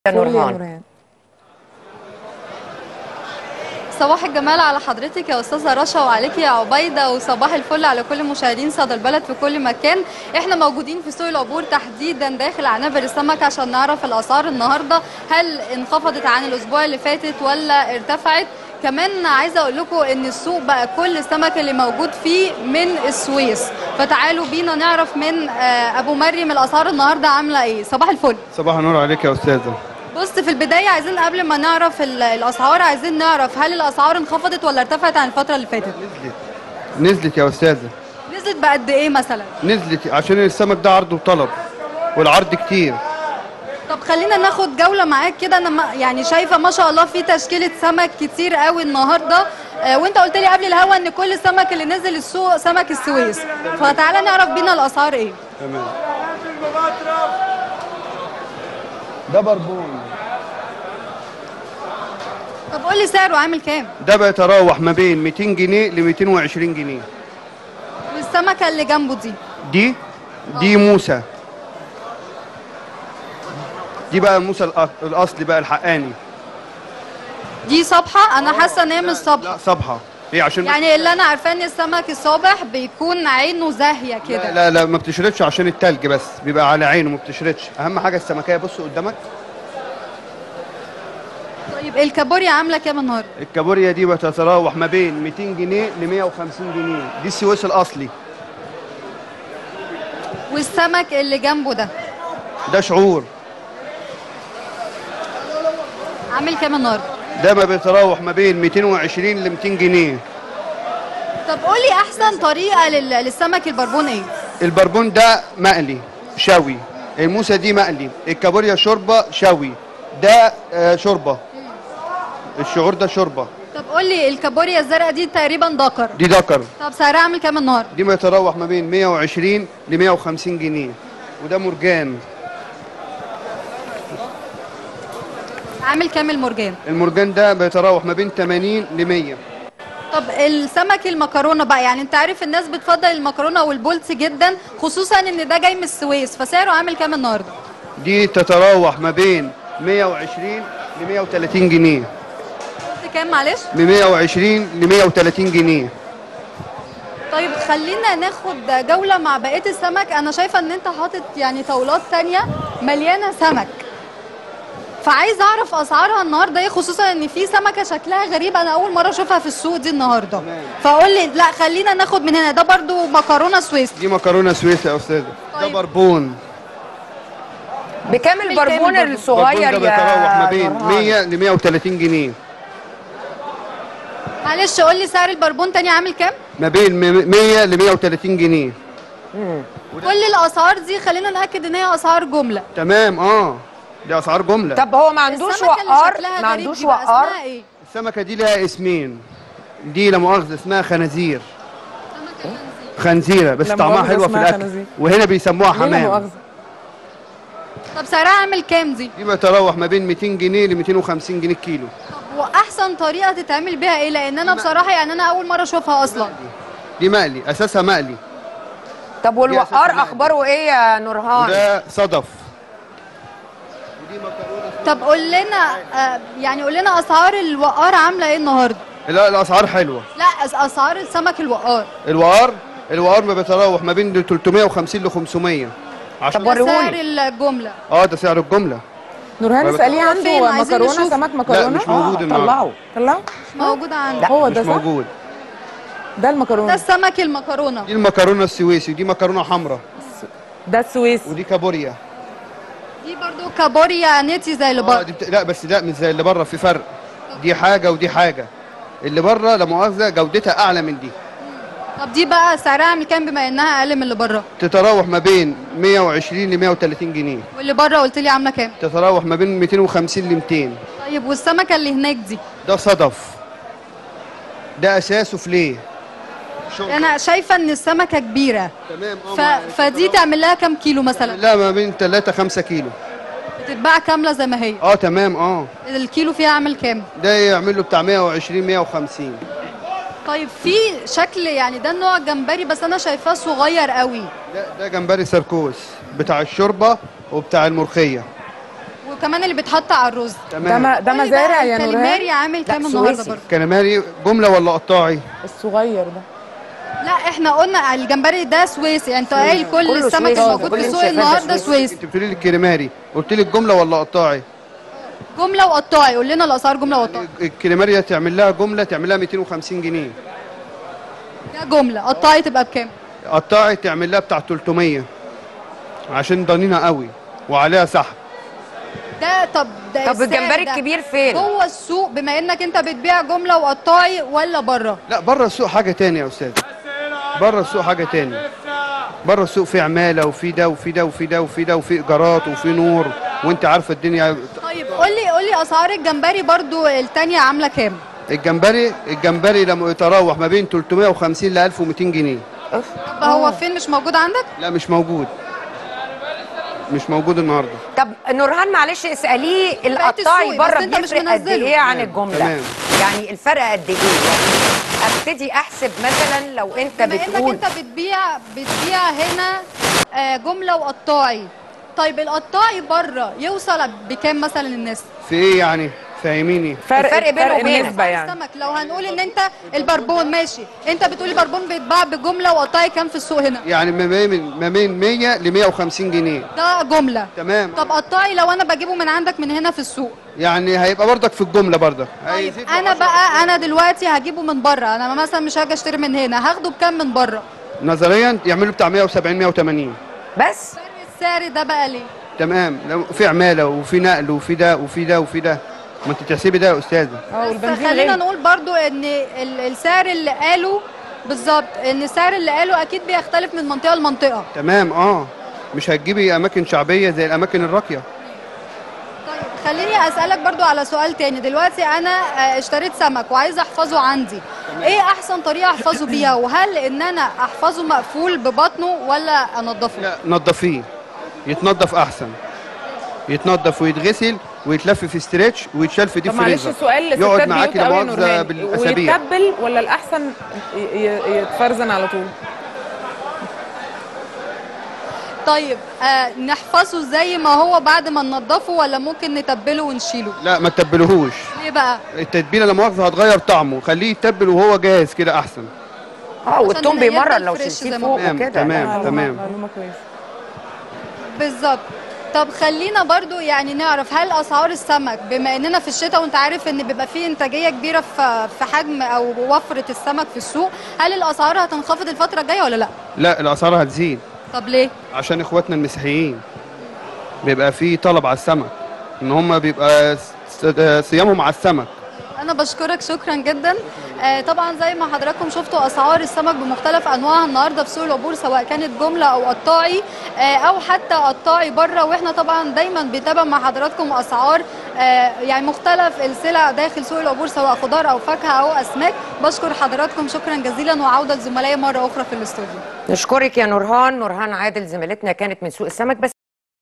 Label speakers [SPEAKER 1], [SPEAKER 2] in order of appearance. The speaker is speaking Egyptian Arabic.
[SPEAKER 1] يا
[SPEAKER 2] قولي يا
[SPEAKER 1] نورهان
[SPEAKER 2] نورهان
[SPEAKER 3] صباح الجمال على حضرتك يا استاذه رشا وعليكي يا عبيده وصباح الفل على كل مشاهدين صدى البلد في كل مكان احنا موجودين في سوق العبور تحديدا داخل عنابر السمك عشان نعرف الاسعار النهارده هل انخفضت عن الاسبوع اللي فاتت ولا ارتفعت كمان عايزه اقول لكم ان السوق بقى كل السمك اللي موجود فيه من السويس فتعالوا بينا نعرف من آه، ابو مريم الاسعار النهارده عامله ايه صباح الفل
[SPEAKER 4] صباح النور عليك يا استاذه
[SPEAKER 3] بص في البداية عايزين قبل ما نعرف ال- الأسعار عايزين نعرف هل الأسعار انخفضت ولا ارتفعت عن الفترة اللي فاتت؟
[SPEAKER 4] نزلت نزلت يا استاذه
[SPEAKER 3] نزلت بقد إيه مثلا؟
[SPEAKER 4] نزلت عشان السمك ده عرض وطلب والعرض كتير
[SPEAKER 3] طب خلينا ناخد جولة معاك كده أنا ما- يعني شايفة ما شاء الله في تشكيلة سمك كتير قوي النهاردة آه وأنت قلت لي قبل الهوا إن كل السمك اللي نزل السوق سمك السويس فتعالى نعرف بينا الأسعار إيه؟
[SPEAKER 4] تمام ده بربون
[SPEAKER 3] طب قول لي سعره عامل كام؟
[SPEAKER 4] ده بيتراوح ما بين 200 جنيه ل 220 جنيه
[SPEAKER 3] والسمكة اللي جنبه دي
[SPEAKER 4] دي دي موسى دي بقى الموسى الأ- الاصلي بقى الحقاني
[SPEAKER 3] دي صبحة أنا حاسة إن هي مش صبحة
[SPEAKER 4] لا صبحه هي عشان
[SPEAKER 3] يعني اللي أنا عارفاه إن السمك الصابح بيكون عينه زاهية
[SPEAKER 4] لا,
[SPEAKER 3] كده
[SPEAKER 4] لا لا ما بتشردش عشان التلج بس بيبقى على عينه ما بتشردش اهم حاجه السمكيه بص قدامك
[SPEAKER 3] طيب الكابوريا عاملة كام النهاردة؟
[SPEAKER 4] الكابوريا دي بتتراوح ما بين 200 جنيه ل 150 جنيه دي السويس الاصلي
[SPEAKER 3] والسمك اللي جنبه ده
[SPEAKER 4] ده شعور
[SPEAKER 3] عامل كام النهارده؟
[SPEAKER 4] ده ما بيتراوح ما بين 220 ل 200 جنيه
[SPEAKER 3] طب قولي احسن طريقه لل... للسمك البربون ايه؟
[SPEAKER 4] البربون ده مقلي شوي الموسى دي مقلي الكابوريا شوربه شوي ده آه، شوربه الشعور ده شوربه
[SPEAKER 3] طب قولي الكابوريا الزرقاء دي تقريبا دكر
[SPEAKER 4] دي دكر
[SPEAKER 3] طب سعرها عامل كام النهارده؟
[SPEAKER 4] دي ما يتراوح ما بين 120 ل 150 جنيه وده مرجان
[SPEAKER 3] عامل كام المرجان؟
[SPEAKER 4] المرجان ده بيتراوح ما بين 80 ل 100
[SPEAKER 3] طب السمك المكرونه بقى يعني انت عارف الناس بتفضل المكرونه والبولتي جدا خصوصا ان ده جاي من السويس فسعره عامل كام النهارده؟
[SPEAKER 4] دي تتراوح ما بين 120 ل 130 جنيه
[SPEAKER 3] قلت كام معلش؟
[SPEAKER 4] من 120 ل 130 جنيه
[SPEAKER 3] طيب خلينا ناخد جوله مع بقيه السمك انا شايفه ان انت حاطط يعني طاولات تانية مليانه سمك فعايز اعرف اسعارها النهارده ايه خصوصا ان في سمكه شكلها غريب انا اول مره اشوفها في السوق دي النهارده
[SPEAKER 4] تمام.
[SPEAKER 3] فقول لي لا خلينا ناخد من هنا ده برضو مكرونه سويس
[SPEAKER 4] دي مكرونه سويسي يا استاذه ده
[SPEAKER 3] طيب.
[SPEAKER 4] بربون
[SPEAKER 1] بكام
[SPEAKER 3] كام
[SPEAKER 1] البربون
[SPEAKER 3] البربون؟
[SPEAKER 1] الصغير
[SPEAKER 4] البربون ده بيتراوح ما
[SPEAKER 1] يا
[SPEAKER 4] بين
[SPEAKER 1] نورهان؟
[SPEAKER 4] 100 ل 130 جنيه
[SPEAKER 3] معلش قول لي سعر البربون تاني عامل كام
[SPEAKER 4] ما بين 100 ل 130 جنيه
[SPEAKER 3] كل الاسعار دي خلينا ناكد ان هي اسعار جمله
[SPEAKER 4] تمام اه دي اسعار جمله
[SPEAKER 1] طب هو ما عندوش
[SPEAKER 3] السمكة اللي
[SPEAKER 1] وقار
[SPEAKER 3] شكلها
[SPEAKER 1] ما
[SPEAKER 3] غريب
[SPEAKER 1] عندوش
[SPEAKER 3] دي بقى
[SPEAKER 1] وقار
[SPEAKER 3] اسمها ايه
[SPEAKER 4] السمكه دي لها اسمين دي لا مؤاخذه اسمها خنازير خنزيره بس
[SPEAKER 2] لا
[SPEAKER 4] طعمها
[SPEAKER 2] مؤاخذة
[SPEAKER 4] حلوه في
[SPEAKER 2] اسمها
[SPEAKER 4] الاكل
[SPEAKER 2] خنازير.
[SPEAKER 4] وهنا بيسموها
[SPEAKER 2] ليه لا
[SPEAKER 4] حمام
[SPEAKER 2] مؤاخذة
[SPEAKER 3] طب سعرها عامل كام دي
[SPEAKER 4] دي بتتراوح ما بين 200 جنيه ل 250 جنيه الكيلو
[SPEAKER 3] طب واحسن طريقه تتعمل بيها ايه لان انا بصراحه يعني انا اول مره اشوفها اصلا
[SPEAKER 4] دي مقلي اساسها مقلي
[SPEAKER 1] طب
[SPEAKER 4] دي أساس
[SPEAKER 1] والوقار
[SPEAKER 4] المقلي.
[SPEAKER 1] اخباره ايه يا نورهان
[SPEAKER 4] وده صدف ودي مكرونه
[SPEAKER 3] طب قول لنا آه يعني قول لنا اسعار الوقار عامله ايه النهارده
[SPEAKER 4] لا الاسعار حلوه
[SPEAKER 3] لا أس- اسعار السمك الوقار
[SPEAKER 4] الوقار الوقار ما بيتراوح ما بين 350 ل 500 عشان
[SPEAKER 1] طب وريهولي.
[SPEAKER 3] سعر الجمله
[SPEAKER 4] اه ده سعر الجمله
[SPEAKER 2] نورهان
[SPEAKER 4] ما
[SPEAKER 2] اسأليه
[SPEAKER 3] بت- فين؟
[SPEAKER 2] عنده
[SPEAKER 3] عايزين
[SPEAKER 2] مكرونة
[SPEAKER 3] نشوف.
[SPEAKER 2] سمك مكرونة
[SPEAKER 4] مش موجود
[SPEAKER 2] آه،
[SPEAKER 4] النهاردة.
[SPEAKER 2] طلعه طلعه
[SPEAKER 3] مش موجود عندي
[SPEAKER 2] هو
[SPEAKER 4] مش
[SPEAKER 2] ده صح؟
[SPEAKER 4] موجود
[SPEAKER 2] ده
[SPEAKER 3] ده
[SPEAKER 2] المكرونة
[SPEAKER 3] السمك المكرونه
[SPEAKER 4] دي المكرونه السويسي ودي مكرونه حمراء
[SPEAKER 2] ده السويس
[SPEAKER 4] ودي كابوريا
[SPEAKER 3] دي برضو كابوريا نيتي زي اللي
[SPEAKER 4] آه
[SPEAKER 3] بره
[SPEAKER 4] دي بت... لا بس لا مش زي اللي بره في فرق دي حاجه ودي حاجه اللي بره لا مؤاخذه جودتها اعلى من دي
[SPEAKER 3] طب دي بقى سعرها عامل كام بما انها اقل من اللي بره
[SPEAKER 4] تتراوح ما بين 120 ل 130 جنيه
[SPEAKER 3] واللي بره قلت لي عامله كام
[SPEAKER 4] تتراوح ما بين 250 ل 200
[SPEAKER 3] طيب والسمكه اللي هناك دي
[SPEAKER 4] ده صدف ده اساسه فليه شغل.
[SPEAKER 3] انا شايفه ان السمكه كبيره
[SPEAKER 4] تمام اه
[SPEAKER 3] ف...
[SPEAKER 4] ما-
[SPEAKER 3] فدي تعمل لها كام كيلو مثلا
[SPEAKER 4] لا ما بين 3 5 كيلو
[SPEAKER 3] بتتباع كامله زي ما هي
[SPEAKER 4] اه تمام اه
[SPEAKER 3] الكيلو فيها عامل كام
[SPEAKER 4] ده يعمل له بتاع 120 150
[SPEAKER 3] طيب في شكل يعني ده النوع جمبري بس انا شايفاه صغير قوي
[SPEAKER 4] ده ده جمبري سركوس بتاع الشوربه وبتاع الملوخيه
[SPEAKER 3] وكمان اللي بيتحط على الرز
[SPEAKER 2] ده
[SPEAKER 4] تمام
[SPEAKER 2] ما ده
[SPEAKER 3] قولي
[SPEAKER 2] مزارع
[SPEAKER 3] بقى
[SPEAKER 2] يا
[SPEAKER 3] الكاليماري
[SPEAKER 2] نورهان
[SPEAKER 3] عامل كام
[SPEAKER 1] لا،
[SPEAKER 3] النهارده
[SPEAKER 1] سويسي.
[SPEAKER 3] برضه
[SPEAKER 4] كاليماري جمله ولا قطاعي
[SPEAKER 2] الصغير ده
[SPEAKER 3] لا احنا قلنا الجمبري ده سويسي انت قايل كل
[SPEAKER 1] كله
[SPEAKER 3] السمك
[SPEAKER 1] سويسي.
[SPEAKER 3] الموجود
[SPEAKER 1] كل
[SPEAKER 3] في السوق
[SPEAKER 1] الشيفات ده
[SPEAKER 3] النهارده
[SPEAKER 1] سويسي.
[SPEAKER 3] سويسي
[SPEAKER 4] انت بتقولي لي الكاليماري قلت لي الجمله ولا قطاعي
[SPEAKER 3] جمله وقطاعي قول لنا الاسعار جمله وقطاعي
[SPEAKER 4] الكاليماري تعمل لها جمله تعمل لها 250 جنيه
[SPEAKER 3] ده جمله قطاعي تبقى بكام
[SPEAKER 4] قطاعي تعمل لها بتاع 300 عشان ضنينه قوي وعليها سحب
[SPEAKER 3] ده طب ده
[SPEAKER 1] طب
[SPEAKER 3] السعر
[SPEAKER 1] الجمبري
[SPEAKER 3] ده
[SPEAKER 1] الكبير فين؟
[SPEAKER 3] جوه السوق بما انك انت بتبيع جمله وقطاعي ولا بره
[SPEAKER 4] لا بره السوق حاجه تانية يا استاذ بره السوق حاجه تانية بره السوق في عماله وفي ده وفي ده وفي ده وفي ده وفي ايجارات وفي نور وانت عارفه الدنيا
[SPEAKER 3] طيب قول لي قول لي اسعار الجمبري برضو التانية عامله كام
[SPEAKER 4] الجمبري الجمبري لما يتراوح ما بين 350 ل 1200 جنيه
[SPEAKER 1] أوف.
[SPEAKER 3] طب هو فين مش موجود عندك
[SPEAKER 4] لا مش موجود مش موجود النهارده
[SPEAKER 1] طب نورهان معلش اساليه القطاعي
[SPEAKER 3] السوق،
[SPEAKER 1] بره
[SPEAKER 3] بس أنت مش
[SPEAKER 1] بيفرق قد
[SPEAKER 3] منزله.
[SPEAKER 1] ايه عن
[SPEAKER 4] تمام،
[SPEAKER 1] الجمله
[SPEAKER 4] تمام.
[SPEAKER 1] يعني الفرق قد ايه يعني ابتدي احسب مثلا لو انت
[SPEAKER 3] بما انك
[SPEAKER 1] بتقول
[SPEAKER 3] انت بتبيع بتبيع هنا آه، جمله وقطاعي طيب القطاعي بره يوصل بكام مثلا الناس
[SPEAKER 4] في ايه يعني فاهميني
[SPEAKER 1] الفرق بينه وبينك.
[SPEAKER 2] النسبه يعني
[SPEAKER 3] السمك لو هنقول ان انت البربون ماشي انت بتقول البربون بيتباع بجمله وقطاعي كام في السوق هنا
[SPEAKER 4] يعني ما بين ما بين 100 ل 150 جنيه
[SPEAKER 3] ده جمله
[SPEAKER 4] تمام
[SPEAKER 3] طب قطاعي لو انا بجيبه من عندك من هنا في السوق
[SPEAKER 4] يعني هيبقى برضك في الجمله برضك
[SPEAKER 3] طيب
[SPEAKER 4] هيزيد
[SPEAKER 3] انا
[SPEAKER 4] بعشرة.
[SPEAKER 3] بقى انا دلوقتي هجيبه من بره انا مثلا مش هاجي اشتري من هنا هاخده بكام من بره
[SPEAKER 4] نظريا يعملوا بتاع 170 180
[SPEAKER 1] بس
[SPEAKER 3] فرق السعر ده بقى ليه
[SPEAKER 4] تمام لو في عماله وفي نقل وفي ده وفي ده وفي ده ما انت تحسبي ده يا استاذه
[SPEAKER 2] اه
[SPEAKER 3] بس
[SPEAKER 2] والبنزين
[SPEAKER 3] خلينا
[SPEAKER 2] غالي
[SPEAKER 3] نقول برضو ان ال- السعر اللي قاله بالظبط ان السعر اللي قاله اكيد بيختلف من منطقه لمنطقه
[SPEAKER 4] تمام اه مش هتجيبي اماكن شعبيه زي الاماكن الراقيه
[SPEAKER 3] طيب خليني اسالك برضو على سؤال تاني دلوقتي انا آه، اشتريت سمك وعايزه احفظه عندي ايه احسن طريقه احفظه بيها وهل ان انا احفظه مقفول ببطنه ولا انضفه
[SPEAKER 4] لا نضفيه يتنضف احسن يتنضف ويتغسل ويتلف في ستريتش ويتشال في ديب
[SPEAKER 2] طب معلش
[SPEAKER 4] فريزر
[SPEAKER 2] سؤال
[SPEAKER 4] يقعد
[SPEAKER 2] لستات
[SPEAKER 4] معاكي
[SPEAKER 2] بيوت
[SPEAKER 4] لا
[SPEAKER 2] قوي يا
[SPEAKER 4] مؤاخذه
[SPEAKER 2] نورهان
[SPEAKER 4] بالاسابيع
[SPEAKER 2] ويتبل ولا الاحسن ي- ي- يتفرزن على طول
[SPEAKER 3] طيب آه نحفظه زي ما هو بعد ما ننضفه ولا ممكن نتبله ونشيله
[SPEAKER 4] لا ما تتبلهوش
[SPEAKER 3] ليه بقى
[SPEAKER 4] التتبيله لا مؤاخذه هتغير طعمه خليه يتبل وهو جاهز كده احسن
[SPEAKER 1] اه والثوم
[SPEAKER 3] يفضل
[SPEAKER 1] بيمرر لو
[SPEAKER 3] فريش
[SPEAKER 1] شلتيه
[SPEAKER 3] زي ما
[SPEAKER 1] فوق
[SPEAKER 4] تمام،
[SPEAKER 1] وكده
[SPEAKER 4] تمام.
[SPEAKER 1] لا.
[SPEAKER 2] معلومة معلومة كويسة
[SPEAKER 3] بالظبط طب خلينا برضو يعني نعرف هل اسعار السمك بما اننا في الشتاء وانت عارف ان بيبقى فيه انتاجيه كبيره في في حجم او وفره السمك في السوق هل الاسعار هتنخفض الفتره الجايه ولا لا
[SPEAKER 4] لا الاسعار هتزيد
[SPEAKER 3] طب ليه
[SPEAKER 4] عشان اخواتنا المسيحيين بيبقى في طلب على السمك ان هم بيبقى س- صيامهم على السمك
[SPEAKER 3] انا بشكرك شكرا جدا آه طبعا زي ما حضراتكم شفتوا اسعار السمك بمختلف انواعها النهارده في سوق العبور سواء كانت جمله او قطاعي آه او حتى قطاعي بره واحنا طبعا دايما بنتابع مع حضراتكم اسعار آه يعني مختلف السلع داخل سوق العبور سواء خضار او فاكهه او اسماك بشكر حضراتكم شكرا جزيلا وعوده لزملائي مره اخرى في الاستوديو
[SPEAKER 1] نشكرك يا نورهان نورهان عادل زميلتنا كانت من سوق السمك بس